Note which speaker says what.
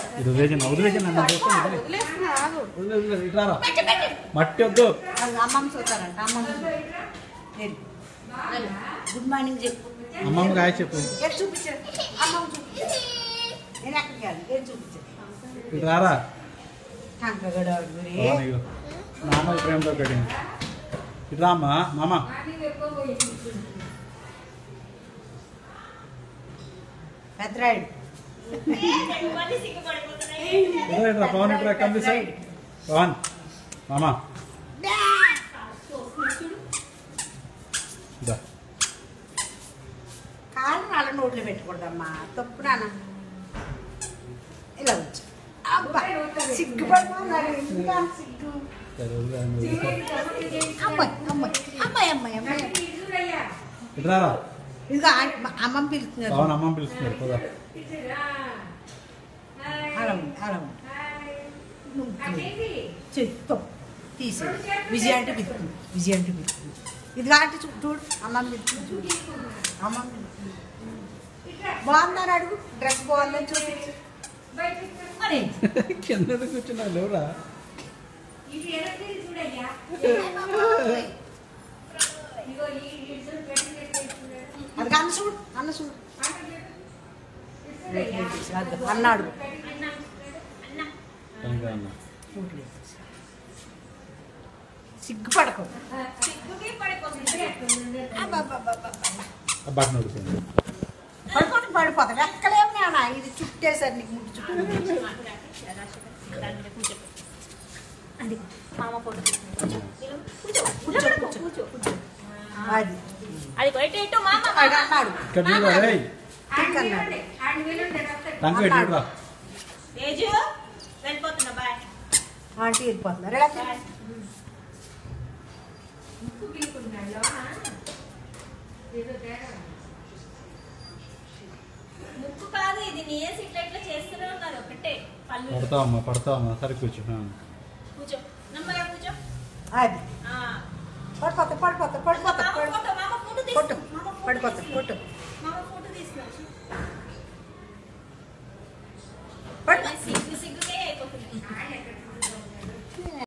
Speaker 1: ఇది వదిలేసిన వదిలేసిన నన్ను చూస్తే వదిలే.
Speaker 2: వదిలేస్తున్నా ఆగు
Speaker 1: వదిలే, వదిలే, ఇట్రా రా. మట్టి వద్దు
Speaker 2: అది అమ్మమ్మ చూస్తారంట అమ్మమ్మ వెళ్ళు. వెళ్ళు. గుడ్ మార్నింగ్ చెప్పు
Speaker 1: అమ్మమ్మ గాయ చెప్పు
Speaker 2: ఎటు చూపించారు అమ్మమ్మ చూపించారు నేను ఎక్కడికి వెళ్ళాలి ఎటు చూపించారు
Speaker 1: ఇటు రారా
Speaker 2: కంకగడ గురి
Speaker 1: అవును, ఇగో. నాన్న ప్రేమతో కట్టింది ఇటు రా అమ్మా మామ
Speaker 2: పెద్దరాయుడు
Speaker 1: ఇట్రా ఇట్రా పవన్ ఇట్రా కంప్లీట్ సైడ్ పవన్ మామ ఇదా
Speaker 2: కాళ్ళు వాళ్ళ నోట్లో పెట్టకూడదమ్మా తప్పు నాన్న ఇలా వచ్చి అబ్బా సిగ్గుపడిపోతున్నారు ఇంకా సిగ్గు
Speaker 1: సరే, వదిలే, వదిలే.
Speaker 2: అమ్మాయి అమ్మాయి అమ్మాయి అమ్మాయి అమ్మాయి
Speaker 1: ఇటు రారా
Speaker 2: ఇదిగో ఆ- మా అమ్మమ్మ పిలుస్తున్నారు
Speaker 1: పవన్ అమ్మమ్మ పిలుస్తున్నారు పదా
Speaker 2: అలా ఉంది అలా ఉంది చెప్తాం తీసి విజయ అంటే పిలుస్తుంది విజయ అంటే పిలుస్తుంది ఇది కాబట్టి చూ- చూడు అమ్మమ్మ పిలుస్తుంది చూడు అమ్మమ్మ పిలుస్తుంది. బాగుందని అడుగు డ్రెస్ బాగుందని చూపించు మరి
Speaker 1: కింద కూర్చున్నావు లేవురా
Speaker 2: అది అన్న చూడు అన్న చూడు అన్నాడు
Speaker 1: పనికి రా అన్న.
Speaker 2: సిగ్గుపడకు
Speaker 1: ఆ బట్టన్ ఉడుతుంది
Speaker 2: పడుకొని పడిపోతాడు ఎక్కలేము నాన్న ఇది చుట్టేసారు నీకు ముట్టు చుట్టూ
Speaker 3: మామ ఫోటో కూర్చో
Speaker 2: కూర్చో కూర్చో కూర్చో అది
Speaker 3: అది బయట ఇటు మామ
Speaker 2: అది అన్నాడు
Speaker 1: ఇక్కడ చూడరా రేయ్
Speaker 2: టిక్ అన్నాడు
Speaker 1: టంకు పెట్టి చూడరా
Speaker 3: తేజు వెళ్ళిపోతున్నా బాయ్
Speaker 2: ఆంటీ వెళ్ళిపోతున్నారు ఎలా
Speaker 3: ముక్కు కాదు ఇది నీయస్ ఇట్లా ఇట్లా చేస్తూనే ఉన్నారు ఒకటే పళ్ళు
Speaker 1: పడతావమ్మా పడతావమ్మా సరే కూర్చో ఆ.
Speaker 3: కూర్చో నమ్మగా కూర్చో
Speaker 2: అది
Speaker 3: ఆ.
Speaker 2: పడిపోతా పడిపోతా పడిపోతా
Speaker 3: మామ
Speaker 2: పడి-
Speaker 3: ఫోటో మామ ఫోటో తీసు.
Speaker 2: కొట్టు
Speaker 3: మామ ఫోటో
Speaker 2: పడిపోతా
Speaker 3: తీసు.
Speaker 2: కొట్టు
Speaker 3: మామ ఫోటో తీసుకోవచ్చు
Speaker 2: పడి